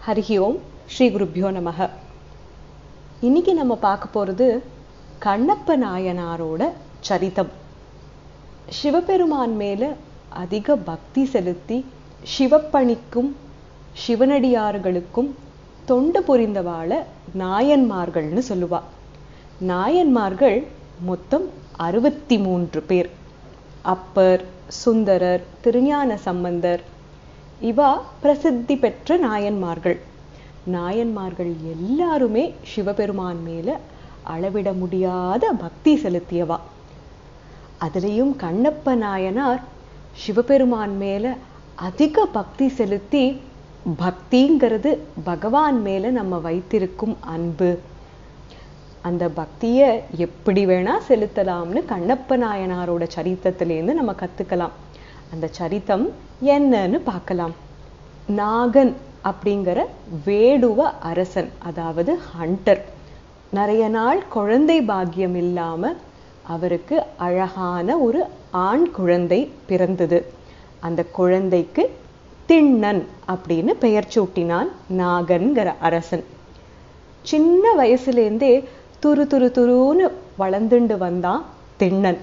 ஹரிஹி ஓம் ஸ்ரீ குருப்பியோ நமக இன்னைக்கு நம்ம பார்க்க போறது கண்ணப்ப நாயனாரோட சரிதம் சிவபெருமான் மேல அதிக பக்தி செலுத்தி சிவப்பணிக்கும் சிவனடியார்களுக்கும் தொண்டு புரிந்தவாள நாயன்மார்கள்னு சொல்லுவா நாயன்மார்கள் மொத்தம் அறுபத்தி மூன்று பேர் அப்பர் சுந்தரர் திருஞான சம்பந்தர் இவா பிரசித்தி பெற்ற நாயன்மார்கள் நாயன்மார்கள் எல்லாருமே சிவபெருமான் மேல அளவிட முடியாத பக்தி செலுத்தியவா அதுலேயும் கண்ணப்ப நாயனார் சிவபெருமான் மேல அதிக பக்தி செலுத்தி பக்திங்கிறது பகவான் மேல நம்ம வைத்திருக்கும் அன்பு அந்த பக்திய எப்படி வேணா செலுத்தலாம்னு கண்ணப்ப நாயனாரோட சரித்தத்திலேருந்து நம்ம கத்துக்கலாம் அந்த சரித்தம் என்னன்னு பார்க்கலாம் நாகன் அப்படிங்கிற வேடுவ அரசன் அதாவது ஹண்டர் நிறைய நாள் குழந்தை பாக்கியம் இல்லாம அவருக்கு அழகான ஒரு ஆண் குழந்தை பிறந்தது அந்த குழந்தைக்கு திண்ணன் அப்படின்னு பெயர் சூட்டினான் நாகன்கிற அரசன் சின்ன வயசுலேருந்தே துரு துரு துருன்னு வளர்ந்துண்டு வந்தான் திண்ணன்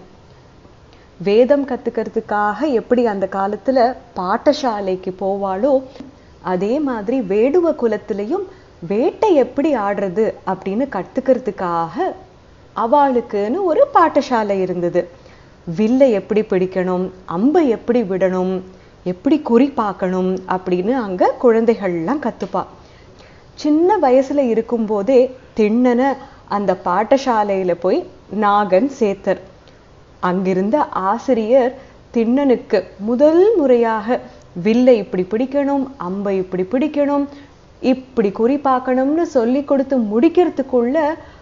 வேதம் கத்துக்கிறதுக்காக எப்படி அந்த காலத்துல பாட்டசாலைக்கு போவாளோ அதே மாதிரி வேடுவ குலத்திலையும் வேட்டை எப்படி ஆடுறது அப்படின்னு கத்துக்கிறதுக்காக அவளுக்குன்னு ஒரு பாட்டசாலை இருந்தது வில்லை எப்படி பிடிக்கணும் அம்பை எப்படி விடணும் எப்படி குறி பார்க்கணும் அப்படின்னு அங்க குழந்தைகள்லாம் கத்துப்பா சின்ன வயசுல இருக்கும்போதே திண்ணனை அந்த பாட்டசாலையில போய் நாகன் சேர்த்தர் அங்கிருந்த ஆசிரியர் திண்ணனுக்கு முதல் முறையாக வில்லை இப்படி பிடிக்கணும் அம்பை இப்படி பிடிக்கணும் இப்படி குறி பார்க்கணும்னு சொல்லி கொடுத்து முடிக்கிறதுக்குள்ள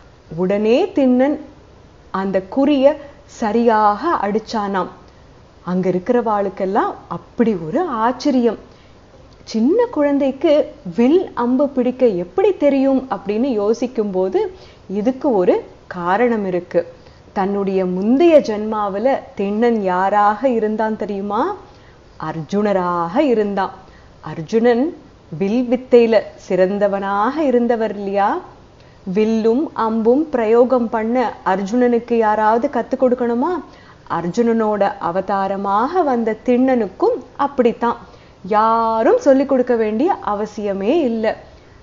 உடனே திண்ணன் அந்த குறிய சரியாக அடிச்சானாம் அங்க இருக்கிறவாளுக்கெல்லாம் அப்படி ஒரு ஆச்சரியம் சின்ன குழந்தைக்கு வில் அம்பு பிடிக்க எப்படி தெரியும் அப்படின்னு யோசிக்கும் போது இதுக்கு ஒரு காரணம் இருக்கு தன்னுடைய முந்தைய ஜென்மாவில திண்ணன் யாராக இருந்தான் தெரியுமா அர்ஜுனராக இருந்தான் அர்ஜுனன் வில் வித்தையில சிறந்தவனாக இருந்தவர் இல்லையா வில்லும் அம்பும் பிரயோகம் பண்ண அர்ஜுனனுக்கு யாராவது கத்து கொடுக்கணுமா அர்ஜுனனோட அவதாரமாக வந்த திண்ணனுக்கும் அப்படித்தான் யாரும் சொல்லிக் கொடுக்க வேண்டிய அவசியமே இல்லை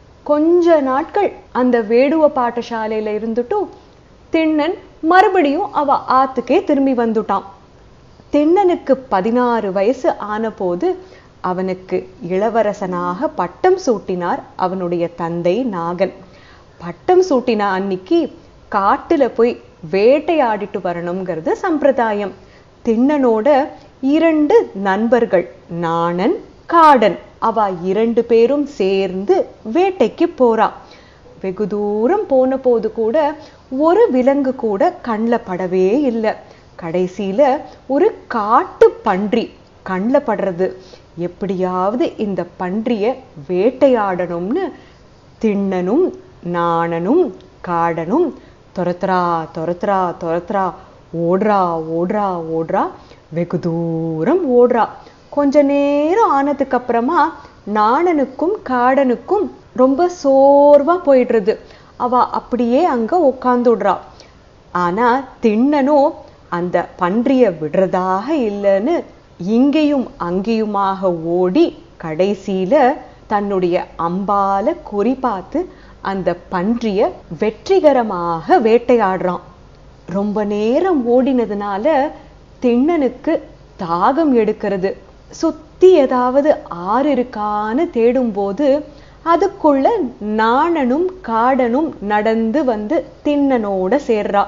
கொஞ்ச நாட்கள் அந்த வேடுவ பாட்டசாலையில இருந்துட்டும் திண்ணன் மறுபடியும் அவ ஆத்துக்கே திரும்பி வந்துட்டான் திண்ணனுக்கு பதினாறு வயசு ஆன போது அவனுக்கு இளவரசனாக பட்டம் சூட்டினார் அவனுடைய தந்தை நாகன் பட்டம் சூட்டின அன்னைக்கு காட்டுல போய் வேட்டையாடிட்டு வரணுங்கிறது சம்பிரதாயம் திண்ணனோட இரண்டு நண்பர்கள் நாணன் காடன் அவ இரண்டு பேரும் சேர்ந்து வேட்டைக்கு போறா வெகு தூரம் போன போது கூட ஒரு விலங்கு கூட கண்ணில் படவே இல்லை கடைசியில ஒரு காட்டு பன்றி கண்ணில் படுறது எப்படியாவது இந்த பன்றிய வேட்டையாடணும்னு திண்ணனும் நாணனும் காடனும் துரத்துறா துரத்துறா துரத்துறா ஓடுறா ஓடுறா ஓடுறா வெகு தூரம் ஓடுறா கொஞ்ச நேரம் ஆனதுக்கு அப்புறமா நாணனுக்கும் காடனுக்கும் ரொம்ப சோர்வா போயிடுறது அவ அப்படியே அங்க உட்காந்துடுறா ஆனா திண்ணனோ அந்த பன்றிய விடுறதாக இல்லைன்னு இங்கேயும் அங்கேயுமாக ஓடி கடைசியில தன்னுடைய அம்பால குறி பார்த்து அந்த பன்றிய வெற்றிகரமாக வேட்டையாடுறான் ரொம்ப நேரம் ஓடினதுனால திண்ணனுக்கு தாகம் எடுக்கிறது சுத்தி ஏதாவது ஆறு இருக்கான்னு தேடும்போது அதுக்குள்ள நாணனும் காடனும் நடந்து வந்து திண்ணனோட சேர்றா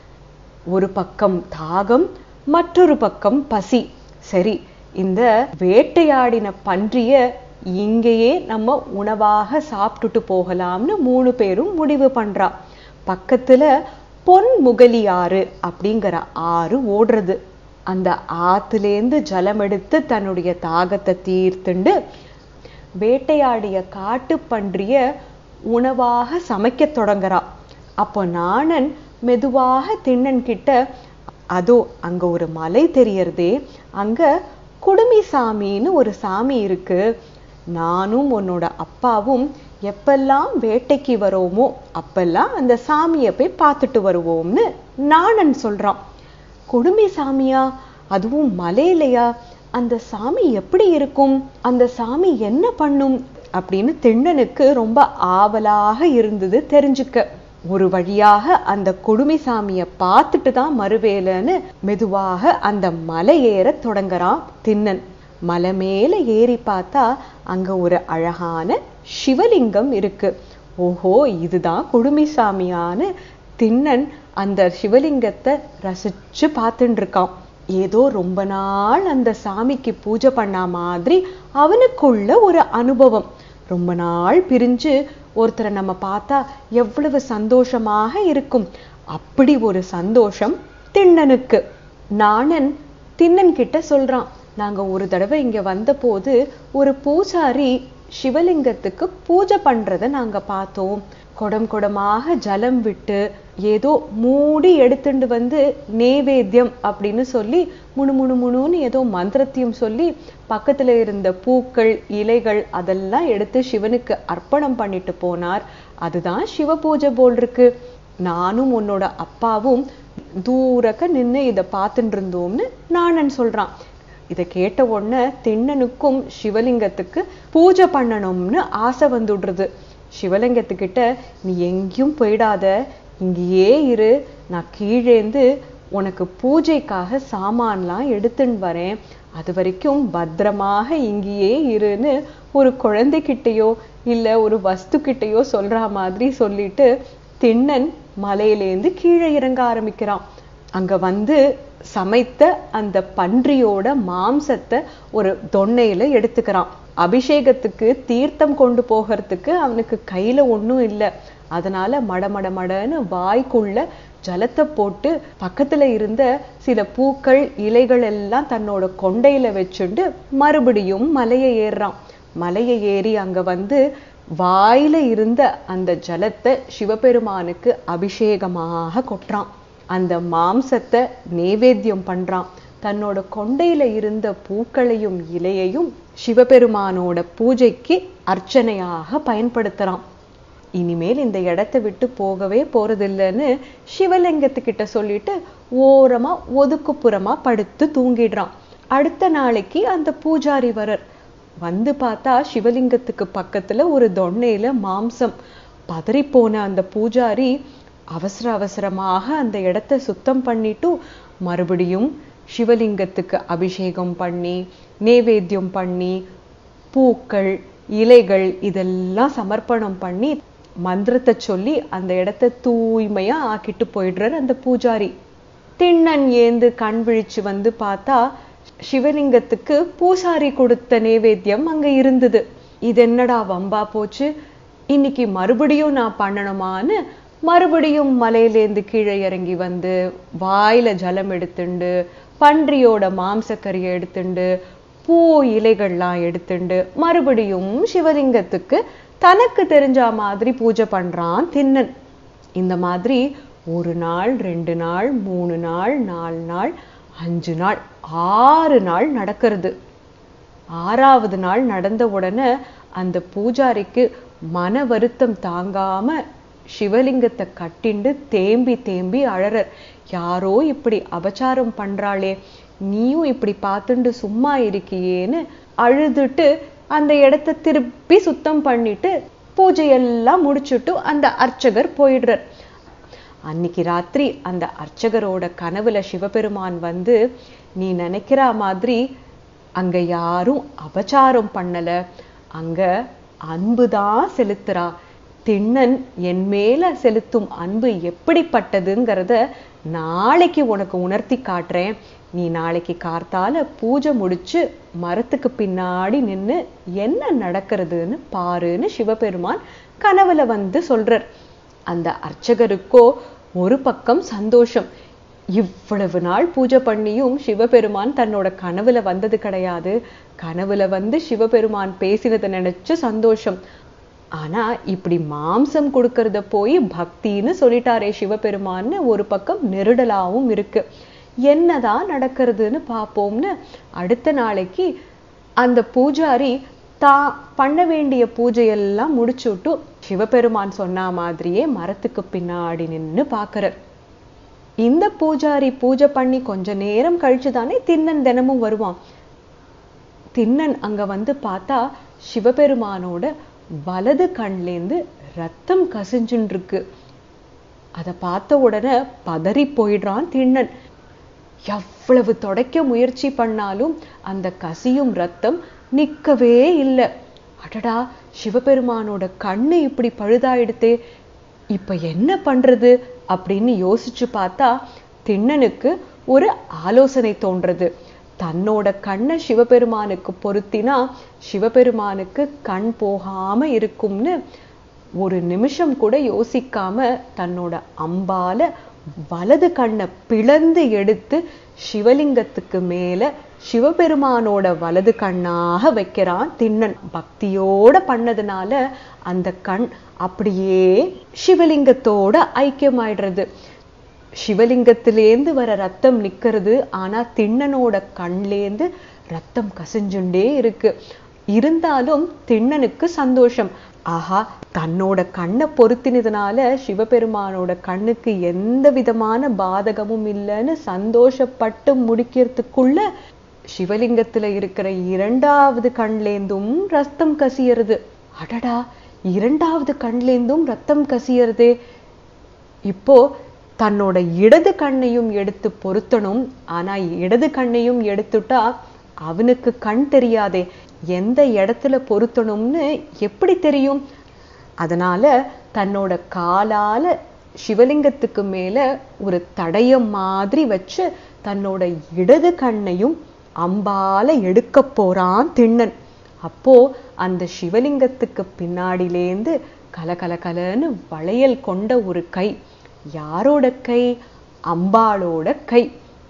ஒரு பக்கம் தாகம் மற்றொரு பக்கம் பசி சரி இந்த வேட்டையாடின பன்றிய இங்கேயே நம்ம உணவாக சாப்பிட்டுட்டு போகலாம்னு மூணு பேரும் முடிவு பண்றா பக்கத்துல பொன்முகலி ஆறு அப்படிங்கிற ஆறு ஓடுறது அந்த ஆத்துலேருந்து ஜலம் எடுத்து தன்னுடைய தாகத்தை தீர்த்துண்டு வேட்டையாடிய காட்டு பன்றிய உணவாக சமைக்க தொடங்குறா அப்போ நாணன் மெதுவாக திண்ணன் கிட்ட அதோ அங்க ஒரு மலை தெரியறதே அங்க குடுமி சாமின்னு ஒரு சாமி இருக்கு நானும் உன்னோட அப்பாவும் எப்பெல்லாம் வேட்டைக்கு வரோமோ அப்பெல்லாம் அந்த சாமியை போய் பார்த்துட்டு வருவோம்னு நாணன் சொல்றான் கொடுமை சாமியா அதுவும் மலையிலையா அந்த சாமி எப்படி இருக்கும் அந்த சாமி என்ன பண்ணும் அப்படின்னு திண்ணனுக்கு ரொம்ப ஆவலாக இருந்தது தெரிஞ்சுக்க ஒரு வழியாக அந்த கொடுமை சாமியை பார்த்துட்டு தான் மறுவேலைன்னு மெதுவாக அந்த மலை ஏற தொடங்குறான் திண்ணன் மலை மேல ஏறி பார்த்தா அங்க ஒரு அழகான சிவலிங்கம் இருக்கு ஓஹோ இதுதான் குடுமி சாமியான்னு திண்ணன் அந்த சிவலிங்கத்தை ரசிச்சு பார்த்துட்டு இருக்கான் ஏதோ ரொம்ப நாள் அந்த சாமிக்கு பூஜை பண்ண மாதிரி அவனுக்குள்ள ஒரு அனுபவம் ரொம்ப நாள் பிரிஞ்சு ஒருத்தரை நம்ம பார்த்தா எவ்வளவு சந்தோஷமாக இருக்கும் அப்படி ஒரு சந்தோஷம் திண்ணனுக்கு நாணன் திண்ணன் கிட்ட சொல்றான் நாங்க ஒரு தடவை இங்க வந்தபோது ஒரு பூசாரி சிவலிங்கத்துக்கு பூஜை பண்றத நாங்க பார்த்தோம் குடம் குடமாக ஜலம் விட்டு ஏதோ மூடி எடுத்துட்டு வந்து நேவேத்தியம் அப்படின்னு சொல்லி முணு முணு முணுன்னு ஏதோ மந்திரத்தையும் சொல்லி பக்கத்துல இருந்த பூக்கள் இலைகள் அதெல்லாம் எடுத்து சிவனுக்கு அர்ப்பணம் பண்ணிட்டு போனார் அதுதான் சிவ பூஜை போல் இருக்கு நானும் உன்னோட அப்பாவும் தூரக்க நின்னு இதை பார்த்துட்டு இருந்தோம்னு நாணன் சொல்றான் இதை கேட்ட உடனே திண்ணனுக்கும் சிவலிங்கத்துக்கு பூஜை பண்ணணும்னு ஆசை வந்துடுறது சிவலிங்கத்துக்கிட்ட நீ எங்கேயும் போயிடாத இங்கேயே இரு நான் கீழேந்து உனக்கு பூஜைக்காக சாமான்லாம் எடுத்துன்னு வரேன் அது வரைக்கும் பத்திரமாக இங்கேயே இருன்னு ஒரு குழந்தைகிட்டயோ இல்ல ஒரு வஸ்து கிட்டயோ சொல்ற மாதிரி சொல்லிட்டு திண்ணன் மலையிலேந்து கீழே இறங்க ஆரம்பிக்கிறான் அங்க வந்து சமைத்த அந்த பன்றியோட மாம்சத்தை ஒரு தொன்னையில எடுத்துக்கிறான் அபிஷேகத்துக்கு தீர்த்தம் கொண்டு போகிறதுக்கு அவனுக்கு கையில ஒண்ணும் இல்லை அதனால மடமட மடன்னு வாய்க்குள்ள ஜலத்தை போட்டு பக்கத்துல இருந்த சில பூக்கள் இலைகள் எல்லாம் தன்னோட கொண்டையில வச்சுண்டு மறுபடியும் மலையை ஏறுறான் மலையை ஏறி அங்க வந்து வாயில இருந்த அந்த ஜலத்தை சிவபெருமானுக்கு அபிஷேகமாக கொட்டுறான் அந்த மாம்சத்தை நேவேத்தியம் பண்றான் தன்னோட கொண்டையில இருந்த பூக்களையும் இலையையும் சிவபெருமானோட பூஜைக்கு அர்ச்சனையாக பயன்படுத்துறான் இனிமேல் இந்த இடத்தை விட்டு போகவே போறதில்லைன்னு சிவலிங்கத்துக்கிட்ட சொல்லிட்டு ஓரமா ஒதுக்குப்புறமா படுத்து தூங்கிடுறான் அடுத்த நாளைக்கு அந்த பூஜாரி வரர் வந்து பார்த்தா சிவலிங்கத்துக்கு பக்கத்துல ஒரு தொன்னையில மாம்சம் பதறிப்போன அந்த பூஜாரி அவசர அவசரமாக அந்த இடத்த சுத்தம் பண்ணிட்டு மறுபடியும் சிவலிங்கத்துக்கு அபிஷேகம் பண்ணி நேவேத்தியம் பண்ணி பூக்கள் இலைகள் இதெல்லாம் சமர்ப்பணம் பண்ணி மந்திரத்தை சொல்லி அந்த இடத்த தூய்மையா ஆக்கிட்டு போயிடுறார் அந்த பூஜாரி திண்ணன் ஏந்து கண் விழிச்சு வந்து பார்த்தா சிவலிங்கத்துக்கு பூசாரி கொடுத்த நேவேத்தியம் அங்க இருந்தது இது என்னடா வம்பா போச்சு இன்னைக்கு மறுபடியும் நான் பண்ணணுமான்னு மறுபடியும் மலையிலேந்து கீழே இறங்கி வந்து வாயில ஜலம் எடுத்துண்டு பன்றியோட மாம்சக்கறியை எடுத்துண்டு பூ இலைகள்லாம் எடுத்துண்டு மறுபடியும் சிவலிங்கத்துக்கு தனக்கு தெரிஞ்ச மாதிரி பூஜை பண்றான் திண்ணன் இந்த மாதிரி ஒரு நாள் ரெண்டு நாள் மூணு நாள் நாலு நாள் அஞ்சு நாள் ஆறு நாள் நடக்கிறது ஆறாவது நாள் நடந்த உடனே அந்த பூஜாரிக்கு மன வருத்தம் தாங்காம சிவலிங்கத்தை கட்டிண்டு தேம்பி தேம்பி அழறர் யாரோ இப்படி அபச்சாரம் பண்றாளே நீயும் இப்படி பார்த்துண்டு சும்மா இருக்கியேன்னு அழுதுட்டு அந்த இடத்த திருப்பி சுத்தம் பண்ணிட்டு பூஜையெல்லாம் முடிச்சுட்டு அந்த அர்ச்சகர் போயிடுறார் அன்னைக்கு ராத்திரி அந்த அர்ச்சகரோட கனவுல சிவபெருமான் வந்து நீ நினைக்கிற மாதிரி அங்க யாரும் அபச்சாரம் பண்ணல அங்க அன்புதான் செலுத்துறா திண்ணன் என் மேல செலுத்தும் அன்பு எப்படிப்பட்டதுங்கிறத நாளைக்கு உனக்கு உணர்த்தி காட்டுறேன் நீ நாளைக்கு கார்த்தால பூஜை முடிச்சு மரத்துக்கு பின்னாடி நின்னு என்ன நடக்கிறதுன்னு பாருன்னு சிவபெருமான் கனவுல வந்து சொல்றார் அந்த அர்ச்சகருக்கோ ஒரு பக்கம் சந்தோஷம் இவ்வளவு நாள் பூஜை பண்ணியும் சிவபெருமான் தன்னோட கனவுல வந்தது கிடையாது கனவுல வந்து சிவபெருமான் பேசினதை நினைச்சு சந்தோஷம் ஆனா இப்படி மாம்சம் கொடுக்கறத போய் பக்தின்னு சொல்லிட்டாரே சிவபெருமான்னு ஒரு பக்கம் நெருடலாவும் இருக்கு என்னதான் நடக்கிறதுன்னு பார்ப்போம்னு அடுத்த நாளைக்கு அந்த பூஜாரி தான் பண்ண வேண்டிய பூஜையெல்லாம் முடிச்சுட்டு சிவபெருமான் சொன்ன மாதிரியே மரத்துக்கு பின்னாடி நின்னு பார்க்கறார் இந்த பூஜாரி பூஜை பண்ணி கொஞ்ச நேரம் கழிச்சு தானே திண்ணன் தினமும் வருவான் திண்ணன் அங்க வந்து பார்த்தா சிவபெருமானோட வலது கண்லேந்து ரத்தம் கசிஞ்சுன்னு இருக்கு அதை பார்த்த உடனே பதறி போயிடுறான் திண்ணன் எவ்வளவு தொடக்க முயற்சி பண்ணாலும் அந்த கசியும் ரத்தம் நிக்கவே இல்லை அடடா சிவபெருமானோட கண்ணு இப்படி பழுதாயிடுத்தே இப்ப என்ன பண்றது அப்படின்னு யோசிச்சு பார்த்தா திண்ணனுக்கு ஒரு ஆலோசனை தோன்றது தன்னோட கண்ணை சிவபெருமானுக்கு பொருத்தினா சிவபெருமானுக்கு கண் போகாம இருக்கும்னு ஒரு நிமிஷம் கூட யோசிக்காம தன்னோட அம்பால வலது கண்ணை பிளந்து எடுத்து சிவலிங்கத்துக்கு மேல சிவபெருமானோட வலது கண்ணாக வைக்கிறான் திண்ணன் பக்தியோட பண்ணதுனால அந்த கண் அப்படியே சிவலிங்கத்தோட ஐக்கியமாயிடுறது சிவலிங்கத்திலேந்து வர ரத்தம் நிக்கிறது ஆனா திண்ணனோட கண்லேந்து ரத்தம் கசிஞ்சுண்டே இருக்கு இருந்தாலும் திண்ணனுக்கு சந்தோஷம் ஆஹா தன்னோட கண்ணை பொருத்தினதுனால சிவபெருமானோட கண்ணுக்கு எந்த விதமான பாதகமும் இல்லைன்னு சந்தோஷப்பட்டு முடிக்கிறதுக்குள்ள சிவலிங்கத்துல இருக்கிற இரண்டாவது கண்லேந்தும் ரத்தம் கசியறது அடடா இரண்டாவது கண்லேந்தும் ரத்தம் கசியறதே இப்போ தன்னோட இடது கண்ணையும் எடுத்து பொருத்தணும் ஆனா இடது கண்ணையும் எடுத்துட்டா அவனுக்கு கண் தெரியாதே எந்த இடத்துல பொருத்தணும்னு எப்படி தெரியும் அதனால தன்னோட காலால சிவலிங்கத்துக்கு மேல ஒரு தடயம் மாதிரி வச்சு தன்னோட இடது கண்ணையும் அம்பால எடுக்க போறான் திண்ணன் அப்போ அந்த சிவலிங்கத்துக்கு பின்னாடிலேந்து கல கலன்னு வளையல் கொண்ட ஒரு கை யாரோட கை அம்பாளோட கை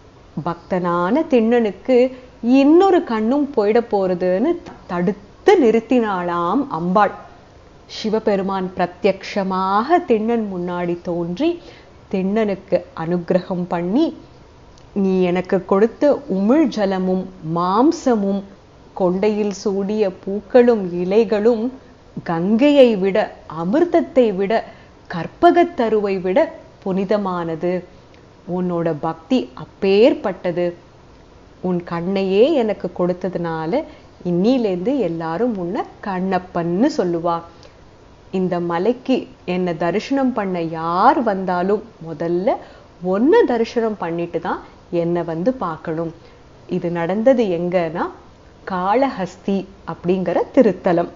பக்தனான திண்ணனுக்கு இன்னொரு கண்ணும் போயிட போறதுன்னு தடுத்து நிறுத்தினாளாம் அம்பாள் சிவபெருமான் பிரத்யக்ஷமாக திண்ணன் முன்னாடி தோன்றி திண்ணனுக்கு அனுக்கிரகம் பண்ணி நீ எனக்கு கொடுத்த உமிழ் ஜலமும் மாம்சமும் கொண்டையில் சூடிய பூக்களும் இலைகளும் கங்கையை விட அமிர்தத்தை விட கற்பகத்தருவை விட புனிதமானது உன்னோட பக்தி அப்பேற்பட்டது உன் கண்ணையே எனக்கு கொடுத்ததுனால இன்னிலேந்து எல்லாரும் உன்னை கண்ணப்பன்னு சொல்லுவா இந்த மலைக்கு என்னை தரிசனம் பண்ண யார் வந்தாலும் முதல்ல ஒன்ன தரிசனம் பண்ணிட்டு தான் என்னை வந்து பார்க்கணும் இது நடந்தது எங்கன்னா காளஹஸ்தி அப்படிங்கிற திருத்தலம்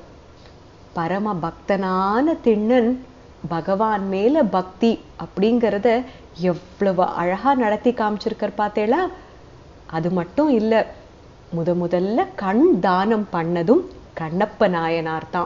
பரம பக்தனான திண்ணன் பகவான் மேல பக்தி அப்படிங்கிறத எவ்வளவு அழகா நடத்தி காமிச்சிருக்கார் பார்த்தேளா அது மட்டும் இல்ல முத முதல்ல கண் தானம் பண்ணதும் கண்ணப்ப நாயனார் தான்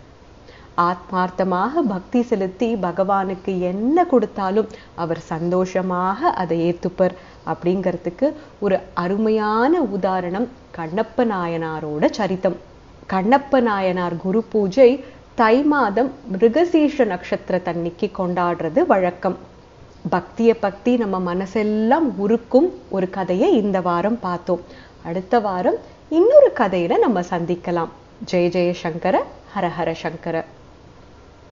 ஆத்மார்த்தமாக பக்தி செலுத்தி பகவானுக்கு என்ன கொடுத்தாலும் அவர் சந்தோஷமாக அதை ஏத்துப்பர் அப்படிங்கிறதுக்கு ஒரு அருமையான உதாரணம் கண்ணப்ப நாயனாரோட சரித்தம் கண்ணப்ப நாயனார் குரு பூஜை தை மாதம் மிருகசீஷ நட்சத்திரத்தன்னைக்கு கொண்டாடுறது வழக்கம் பக்திய பக்தி நம்ம மனசெல்லாம் உருக்கும் ஒரு கதையை இந்த வாரம் பார்த்தோம் அடுத்த வாரம் இன்னொரு கதையில நம்ம சந்திக்கலாம் ஜெய ஜெய சங்கர ஹர ஹர சங்கர